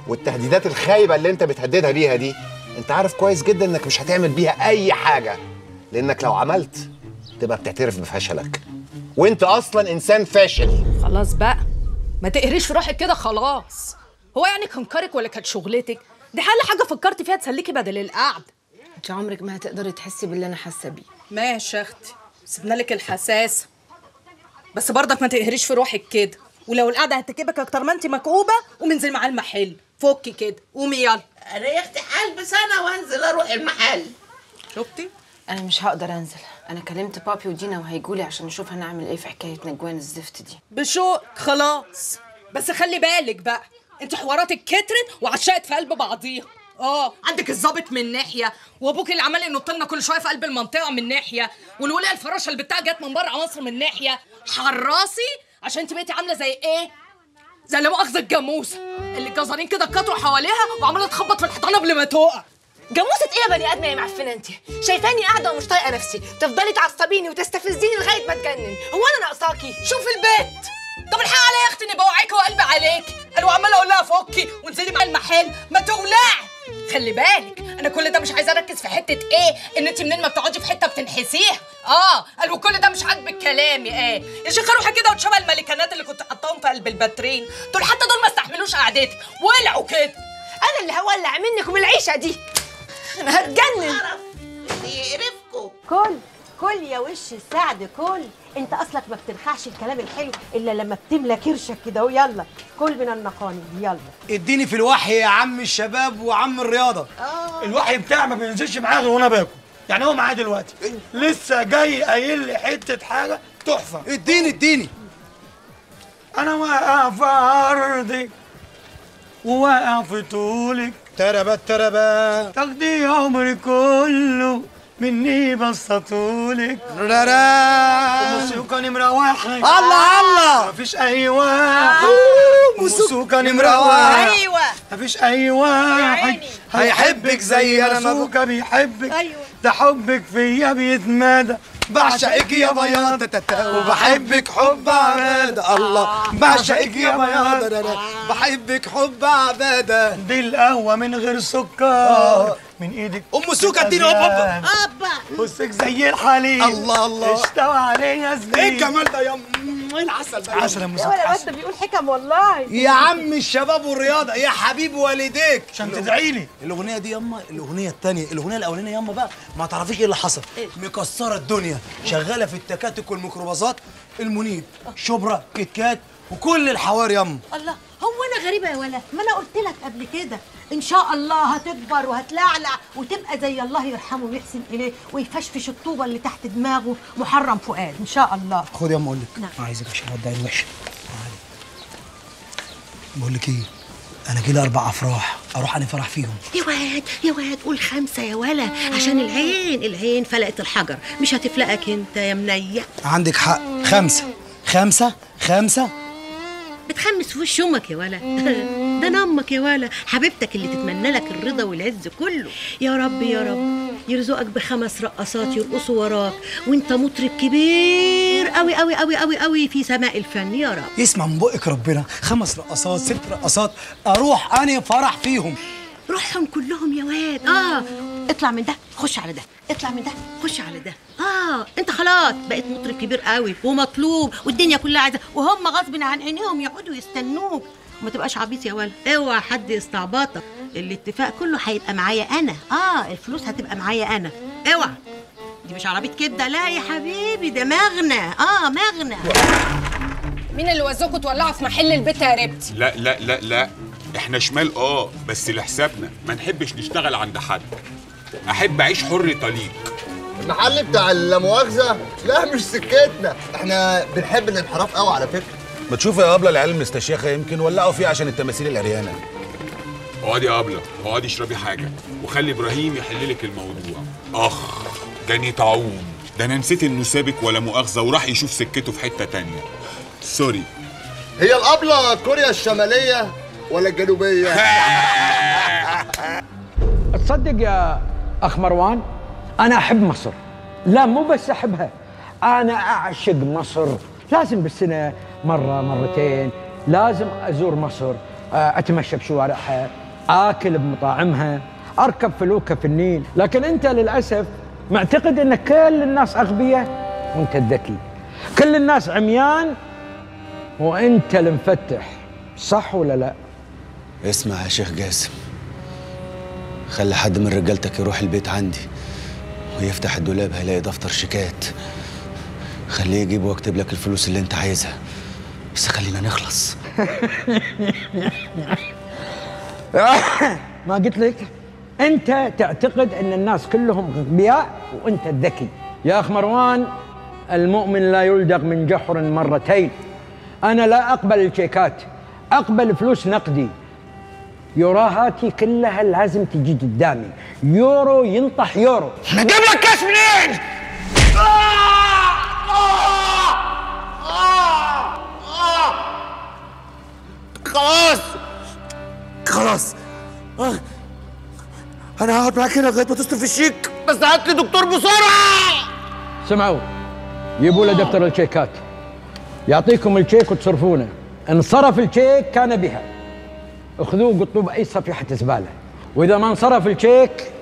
والتهديدات الخايبه اللي انت بتهددها بيها دي انت عارف كويس جدا انك مش هتعمل بيها اي حاجه لانك لو عملت تبقى بتعترف بفشلك وانت اصلا انسان فاشل خلاص بقى ما تقهريش في روحك كده خلاص هو يعني كان كارك ولا كانت شغلتك دي حل حاجه فكرتي فيها تسليكي بدل القعده انت عمرك ما هتقدري تحسي باللي انا حاسه بيه ماشي يا اختي سيبنا لك الحساسه بس برضك ما تقهريش في روحك كده ولو القعده هتكبك اكتر ما انت مكئوبه قومي انزلي معاه المحل فكي كده قومي يلا انا يا اختي هلبس انا وانزل اروح المحل شفتي انا مش هقدر انزل انا كلمت بابي ودينا وهيجولي عشان نشوف هنعمل ايه في حكايه نجوان الزفت دي بشوق خلاص بس خلي بالك بقى انت حواراتك كترت وعشقت في قلب بعضيها اه عندك الظابط من ناحيه وابوك اللي عمال ينط لنا كل شويه في قلب المنطقه من ناحيه والولايه الفراشه اللي بتاع جت من بره مصر من ناحيه حراسي عشان انت بقيتي عامله زي ايه زي لا مؤاخذه الجاموسه اللي الجزارين كده اتكتروا حواليها وعماله تخبط في الحيطان قبل ما تقع جاموسة ايه يا بني ادمه يا معفنه انت شايفاني قاعده ومش طايقه نفسي تفضلي تعصبيني وتستفزيني لغايه ما اتجنن هو انا ناقصاكي شوف البيت طب الحق عليا يا اختي اني بوعيكي وقلبي عليك انا عماله اقول لها فكي وانزلي مع المحل ما تولعي خلي بالك انا كل ده مش عايزه اركز في حته ايه ان انت منين ما بتقعدي في حته بتنحسيها اه قال وكل ده مش عاجبك كلامي ايه يا شيخه روحي كده وتشبه الملكانات اللي كنت حطاهم في قلب الباترين دول حتى دول ما استحملوش قعدتك ولعوا كده انا اللي هولع منك ومن العيشه دي انا هتجنن يقرفكم كل كل يا وش السعد كل انت اصلك ما بترخعش الكلام الحلو الا لما بتملى كرشك كده ويلا كل من النقاني يلا اديني في الوحي يا عم الشباب وعم الرياضه الوحي بتاعي ما بينزلش معايا غير وانا باكل يعني هو معايا دلوقتي لسه جاي قايل لي حته حاجه تحفه اديني اديني انا واقع في ارضك وواقع في طولك تربت تربت تاخدي عمري كله مني بسطولك موسيقى نمرة واحد الله الله مفيش أي واحد موسيقى نمرة واحد ايوه مفيش أي واحد هيحبك زي أنا موسيقى بيحبك أيوة. ده حبك فيا بيتمادى بعشقك يا بياض وبحبك حب عبادة الله بعشقك يا بياض بحبك حب عبادة دي القهوة من غير سكر من ايدك ام سوكا اديني هوب هوب بصك زي الحليب الله الله اشتوى عليا زبيب ايه الجمال ده يا ام ايه العسل ده عسل يا ام يا ولا الواد ده بيقول حكم والله يا عم الشباب والرياضه يا حبيب والديك عشان تدعي لي الاغنيه دي ياما الاغنيه الثانيه الاغنيه الاولانيه ياما بقى ما تعرفيش ايه اللي حصل مكسره الدنيا شغاله في التكاتك والميكروباصات المنيب شبرا كيت كات وكل الحوار ياما الله هو انا غريبه يا ولا ما انا قلت لك قبل كده ان شاء الله هتكبر وهتلعلع وتبقى زي الله يرحمه ويحسن اليه ويفشفش الطوبه اللي تحت دماغه محرم فؤاد ان شاء الله خد يا اما اقول لك نعم. انا عايزك عشان اودعي الوحشه تعالي. بقول لك ايه انا جيلي اربع افراح اروح انا فرح فيهم يا واد يا واد قول خمسة يا ولا عشان العين العين فلقت الحجر مش هتفلقك انت يا منية عندك حق خمسه خمسه خمسه بتخمس في وش امك يا ولا ده انا امك يا ولا حبيبتك اللي تتمنى لك الرضا والعز كله يا رب يا رب يرزقك بخمس رقصات يرقصوا وراك وانت مطرب كبير قوي قوي قوي قوي قوي في سماء الفن يا رب يسمع من بقك ربنا خمس رقصات ست رقصات اروح انا فرح فيهم روحهم كلهم يا واد اه اطلع من ده خش على ده اطلع من ده خش على ده اه انت خلاص بقيت مطرب كبير قوي ومطلوب والدنيا كلها عايزه وهم غصب عن عينيهم يقعدوا يستنوك وما تبقاش عبيط يا ولد اوعى حد يستعبطك الاتفاق كله هيبقى معايا انا اه الفلوس هتبقى معايا انا اوعى دي مش عربيه كبده لا يا حبيبي ده مغنى اه مغنى مين اللي وزوكوا تولعوا في محل البيت يا ربتي لا لا لا لا احنا شمال اه بس لحسابنا ما نحبش نشتغل عند حد احب اعيش حر طليق المحل بتاع اللامؤاخذة لا مش سكتنا احنا بنحب الانحراف قوي على فكرة ما تشوف يا ابله العيال المستشيخه يمكن ولعوا فيه عشان التماثيل العريانه اقعدي يا ابله اقعدي اشربي حاجه وخلي ابراهيم يحل لك الموضوع اخ جاني طاعون ده انا نسيت انه سابك ولا مؤاخذه وراح يشوف سكته في حته تانية سوري هي الأبلة كوريا الشمالية ولا الجنوبية؟ تصدق يا اخ مروان انا احب مصر لا مو بس احبها انا اعشق مصر لازم بالسنه مره مرتين لازم ازور مصر آه، اتمشى بشوارعها اكل بمطاعمها اركب فلوكه في النيل لكن انت للاسف معتقد ان كل الناس اغبياء وانت الذكي كل الناس عميان وانت المفتح صح ولا لا اسمع يا شيخ جاسم خلي حد من رجالتك يروح البيت عندي ويفتح الدولاب هيلاقي دفتر شيكات خليه يجيب واكتب لك الفلوس اللي انت عايزها بس خلينا نخلص ما قلت لك انت تعتقد ان الناس كلهم اغبياء وانت الذكي يا اخ مروان المؤمن لا يلدغ من جحر مرتين انا لا اقبل الشيكات اقبل فلوس نقدي يوراهاتي كلها لازم تجي قدامي يورو ينطح يورو انا اجيب لك كاش منين؟ خلاص خلاص آه. انا هقعد معاك هنا لغايه ما تصرف الشيك بس هات لي دكتور بسرعه سمعوا جيبوا له دفتر الشيكات يعطيكم الشيك وتصرفونه ان صرف الشيك كان بها اخذوه قطوه باي صفيحه زباله واذا ما انصرف الشيك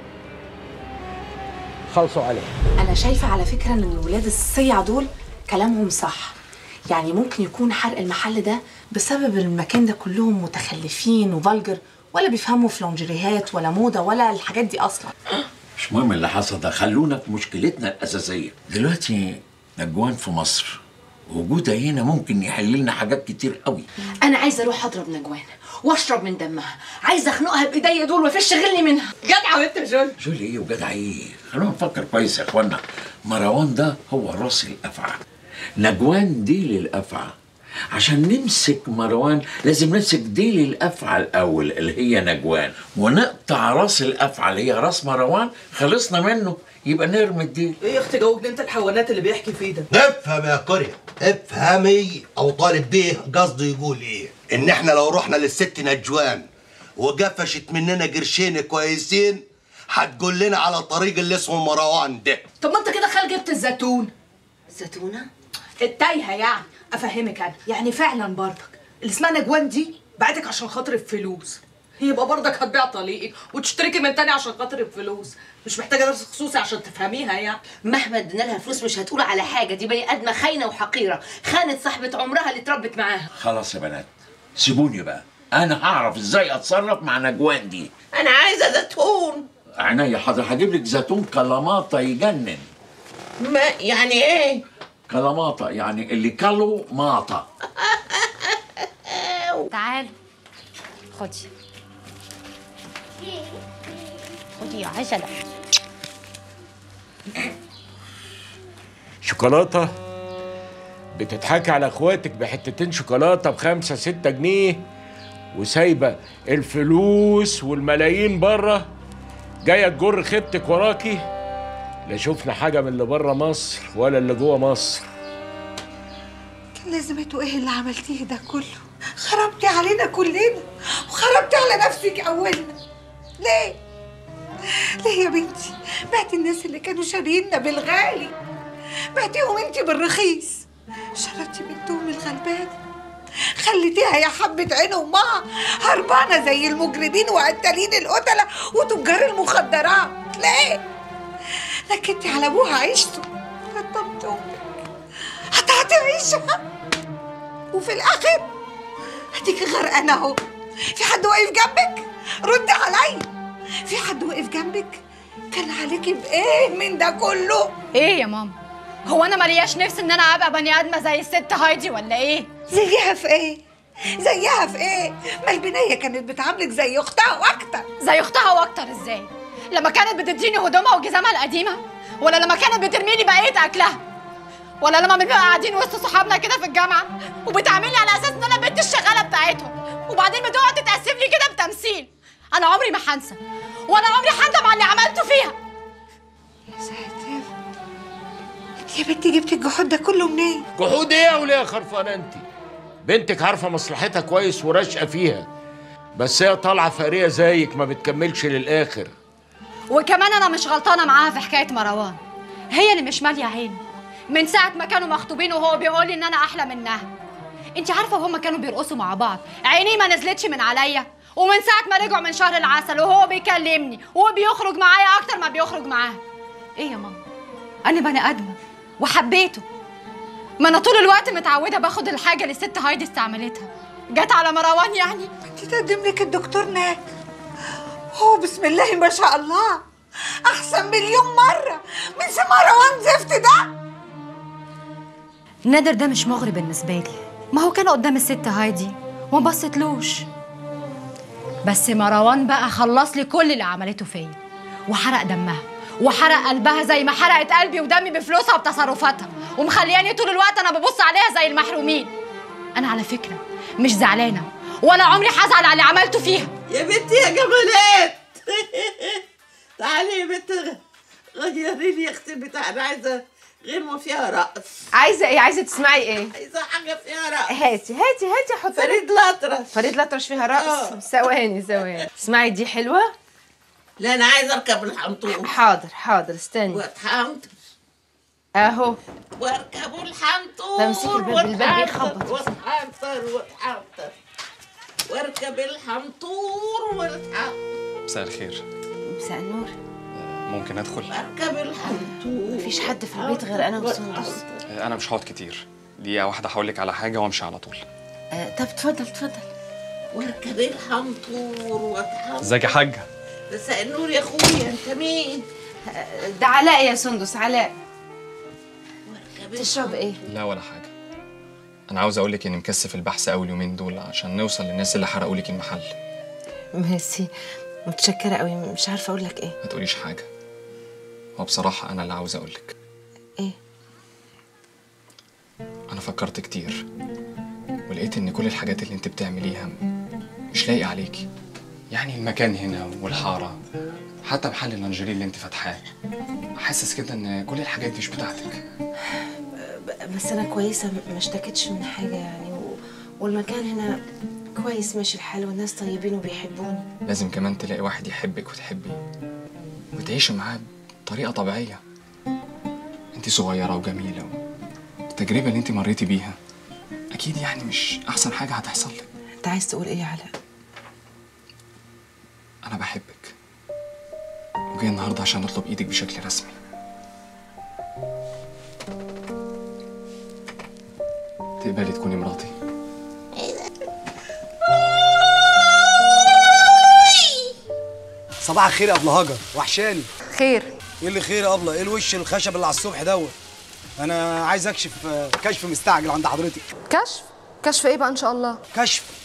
خلصوا عليه انا شايفه على فكره ان الولاد الصيع دول كلامهم صح يعني ممكن يكون حرق المحل ده بسبب المكان ده كلهم متخلفين وفالجر ولا بيفهموا في لونجريهات ولا موضه ولا الحاجات دي اصلا مش مهم اللي حصل ده خلونا في مشكلتنا الأساسية دلوقتي نجوان في مصر وجودها هنا ممكن يحل لنا حاجات كتير قوي انا عايزه اروح اضرب نجوان واشرب من دمها عايزه اخنقها بايديا دول وافش غلي منها جدعه وانت جول جولي ايه وجدع ايه خلونا نفكر كويس يا اخوانا مروان ده هو راس الافعى نجوان ديل الافعى عشان نمسك مروان لازم نمسك ديل الافعى الاول اللي هي نجوان ونقطع راس الافعى اللي هي راس مروان خلصنا منه يبقى نرمي الديل ايه يا اختي جاوبني انت الحيوانات اللي بيحكي فيه ده افهم يا قرية افهمي او طالب بيه قصده يقول ايه ان احنا لو رحنا للست نجوان وقفشت مننا قرشين كويسين هتقول لنا على طريق اللي اسمه مروان ده طب ما انت كده خال جبت الزيتون الزيتونه التايهه يعني افهمك انا يعني فعلا برضك اللي اسمها نجوان دي بعتك عشان خاطر الفلوس يبقى برضك هتبيع طليقك وتشتركي من تاني عشان خاطر الفلوس مش محتاجه درس خصوصي عشان تفهميها يعني مهما ادينا لها فلوس مش هتقول على حاجه دي بني ادمه خاينه وحقيره خانت صاحبه عمرها اللي اتربت معاها خلاص يا بنات سيبوني بقى انا هعرف ازاي اتصرف مع نجوان دي انا عايزه زيتون عينيا حاضر هجيب لك زيتون كلاماطه يجنن ما يعني ايه كلاماطه يعني اللي كلوا ماطه تعال خدي خدي يا عجلة شوكولاتة بتضحكي على اخواتك بحتتين شوكولاتة بخمسة ستة جنيه وسايبة الفلوس والملايين بره جاية تجر خيبتك وراكي لا شفنا حاجة من اللي بره مصر ولا اللي جوه مصر كان لازمته ايه اللي عملتيه ده كله خربتي علينا كلنا وخربتي على نفسك اولنا ليه ليه يا بنتي بعتي الناس اللي كانوا شارينا بالغالي بعتيهم انت بالرخيص شردتي بنتهم الغلبانه خليتيها يا حبة عين أمها هربانة زي المجرمين وقتالين القتلة وتجار المخدرات ليه؟ نكدتي على أبوها عيشته قطمت أمك قطعت عيشها وفي الآخر هديك غرقانة أهو في حد واقف جنبك؟ ردي عليا في حد واقف جنبك؟ كان عليكي بإيه من ده كله؟ ايه يا ماما هو انا ملياش نفس ان انا ابقى بني ادمه زي الست هايدي ولا ايه زيها في ايه زيها في ايه ما البنيه كانت بتعاملك زي اختها واكتر زي اختها واكتر ازاي لما كانت بتديني هدومها وجزامها القديمه ولا لما كانت بترميلي بقيه اكلها ولا لما بنبقى قاعدين وسط صحابنا كده في الجامعه وبتعاملني على اساس ان انا بنت الشغاله بتاعتهم وبعدين بتقعد تتاسف لي كده بتمثيل انا عمري ما هنسى ولا عمري هندم على اللي عملته فيها يا ساتر يا بنتي جبتي الجحود ده كله منين جحود ايه يا وليه خرفانه انت بنتك عارفه مصلحتها كويس وراشقه فيها بس هي طالعه فقريه زيك ما بتكملش للاخر وكمان انا مش غلطانه معاها في حكايه مروان هي اللي مش ماليه عيني من ساعه ما كانوا مخطوبين وهو بيقول لي ان انا احلى منها انت عارفه وهما كانوا بيرقصوا مع بعض عينيه ما نزلتش من عليا ومن ساعه ما رجعوا من شهر العسل وهو بيكلمني وبيخرج معايا اكتر ما بيخرج معاها ايه يا ماما انا بني ادمه وحبيته ما انا طول الوقت متعوده باخد الحاجه اللي الست هايدي استعملتها جت على مروان يعني تقدم لك الدكتور ناك هو بسم الله ما شاء الله احسن مليون مره من سي مروان زفت ده نادر ده مش مغري بالنسبه لي ما هو كان قدام الست هايدي وما بصيتلوش بس مروان بقى خلص لي كل اللي عملته فيا وحرق دمها وحرق قلبها زي ما حرقت قلبي ودمي بفلوسها وبتصرفاتها ومخلياني طول الوقت انا ببص عليها زي المحرومين انا على فكره مش زعلانه ولا عمري هزعل على اللي عملته فيها يا بنتي يا جمالات تعالي يا بنت غيري لي يا اختي بتاع انا عايزه غنوه فيها رقص عايزه ايه عايزه تسمعي ايه عايزه حاجه فيها رقص هاتي هاتي هاتي حطي فريد الأطرش فريد الأطرش فيها رقص ثواني ثواني اسمعي دي حلوه لا انا عايزه اركب الحنطور حاضر حاضر استني واتحنطر اهو واركبوا الحنطور تمسكي الباب، الباب بيخبط. واتحنطر واتحنطر واركب الحنطور والحنطور مساء الخير مساء النور ممكن ادخل اركب الحنطور مفيش حد في البيت غير انا وسندس انا مش هقعد كتير دقيقه واحده هقول لك على حاجه وامشي على طول آه طب اتفضل اتفضل واركب الحنطور واتحنطر ازيك يا حاجه مساء النور يا اخويا انت مين ده علاء يا سندس علاء تشرب ايه لا ولا حاجه انا عاوز اقول لك اني مكثف البحث اول يومين دول عشان نوصل للناس اللي حرقوا لك المحل ميرسي متشكره قوي مش عارفه اقول لك ايه ما تقوليش حاجه هو بصراحه انا اللي عاوز اقول لك ايه انا فكرت كتير ولقيت ان كل الحاجات اللي انت بتعمليها مش لايقه عليكي يعني المكان هنا والحاره حتى محل اللانجيري اللي انت فاتحاه حاسس كده ان كل الحاجات دي مش بتاعتك ب- بس انا كويسه م- ما اشتكتش من حاجه يعني و... والمكان هنا كويس ماشي الحال والناس طيبين وبيحبوني لازم كمان تلاقي واحد يحبك وتحبيه وتعيشي معاه بطريقة طبيعية انت صغيرة وجميلة التجربة اللي انت مريتي بيها أكيد يعني مش أحسن حاجة هتحصل لك انت عايز تقول ايه يا علاء أنا بحبك وجاي النهاردة عشان أطلب إيدك بشكل رسمي تقبلي تكوني مراتي صباح الخير يا ابله هاجر وحشاني خير ايه اللي خير يا ابله ايه الوش الخشب اللي على الصبح دوت انا عايز اكشف آه، كشف مستعجل عند حضرتك كشف كشف ايه بقى ان شاء الله كشف